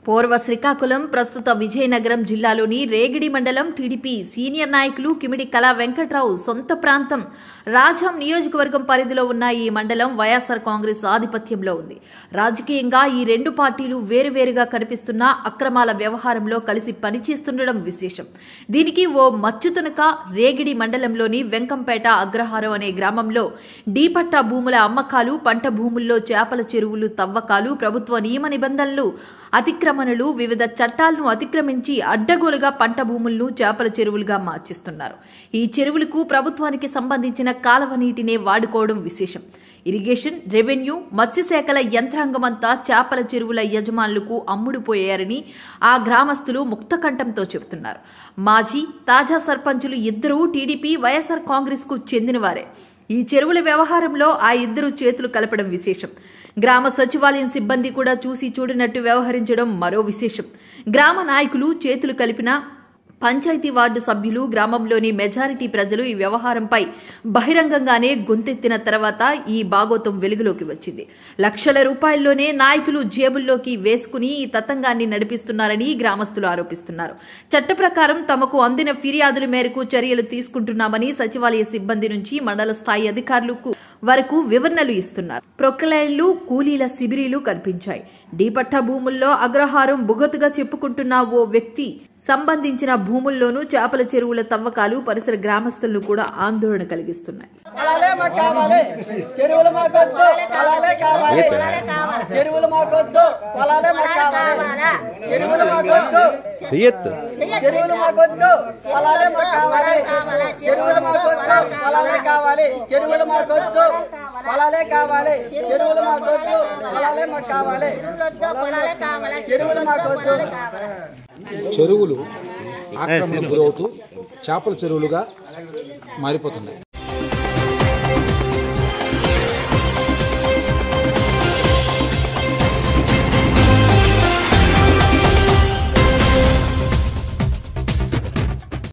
పూర్వ శ్రీకాకుళం ప్రస్తుత విజయనగరం జిల్లాలోని రేగిడి మండలం టీడీపీ సీనియర్ నాయకులు కిమిడి కళా వెంకట్రావు సొంత ప్రాంతం రాజాం నియోజకవర్గం పరిధిలో ఉన్న ఈ మండలం వైఎస్ఆర్ కాంగ్రెస్ ఆధిపత్యంలో ఉంది రాజకీయంగా ఈ రెండు పార్టీలు వేరువేరుగా కనిపిస్తున్న అక్రమాల వ్యవహారంలో కలిసి పనిచేస్తుండడం విశేషం దీనికి ఓ మచ్చుతునక రేగిడి మండలంలోని వెంకంపేట అగ్రహారం అనే గ్రామంలో డీపట్టా భూముల అమ్మకాలు పంట భూముల్లో చేపల చెరువులు తవ్వకాలు ప్రభుత్వ నియమ నిబంధనలు అతిక్రమణలు వివిధ చట్టాలను అతిక్రమించి అడ్డగోలుగా పంట భూములను చేపల చెరువులుగా మార్చిస్తున్నారు ఈ చెరువులకు ప్రభుత్వానికి సంబంధించిన కాలవ నీటినే వాడుకోవడం విశేషం ఇరిగేషన్ రెవెన్యూ మత్స్యశాఖల యంత్రాంగమంతా చేపల చెరువుల యజమానులకు అమ్ముడుపోయారని ఆ గ్రామస్తులు ముక్తకంఠంతో చెబుతున్నారు మాజీ తాజా సర్పంచులు ఇద్దరూ టీడీపీ వైఎస్ఆర్ కాంగ్రెస్ కు చెందినవారే ఈ చెరువుల వ్యవహారంలో ఆ ఇద్దరు చేతులు కలపడం విశేషం గ్రామ సచివాలయం సిబ్బంది కూడా చూసి చూడనట్టు వ్యవహరించడం మరో విశేషం గ్రామ నాయకులు చేతులు కలిపిన పంచాయతీ వార్డు సభ్యులు గ్రామంలోని మెజారిటీ ప్రజలు ఈ వ్యవహారంపై బహిరంగంగానే గొంతెత్తిన తర్వాత ఈ బాగోతం వెలుగులోకి వచ్చింది లక్షల రూపాయల్లోనే నాయకులు జేబుల్లోకి వేసుకుని ఈ తతంగాన్ని నడిపిస్తున్నారని గ్రామస్తులు ఆరోపిస్తున్నారు చట్ట ప్రకారం తమకు అందిన ఫిర్యాదుల మేరకు చర్యలు తీసుకుంటున్నామని సచివాలయ సిబ్బంది నుంచి మండల స్థాయి అధికారులకు వరకు వివరణలు ఇస్తున్నారు ప్రొక్లైన్లు కూలీల శిబిరీలు కనిపించాయి డీపట్ట భూముల్లో అగ్రహారం బుగతుగా చెప్పుకుంటున్న ఓ వ్యక్తి సంబంధించిన భూముల్లోనూ చేపల చెరువుల తవ్వకాలు పరిసర గ్రామస్తులను కూడా ఆందోళన కలిగిస్తున్నాయి పొలాలే మాకు కావాలి చెరువులు మాకొద్దు పొలాలే కావాలి చెరువులు మాకొద్దు పొలాలే మాకు కావాలి చెరువులు మాకొద్దు చెయ్యొద్దు చెరువులు మాకొద్దు పొలాలే మాకు కావాలి చెరువులు మాకొద్దు పొలాలే కావాలి చెరువులు మాకొద్దు పొలాలే కావాలి చెరువులు మాకొద్దు పొలాలే మాకు కావాలి చెరువులు మాకొద్దు చెరువులు ఆక్రమణకు గురవుతూ చేపల చెరువులుగా మారిపోతున్నాయి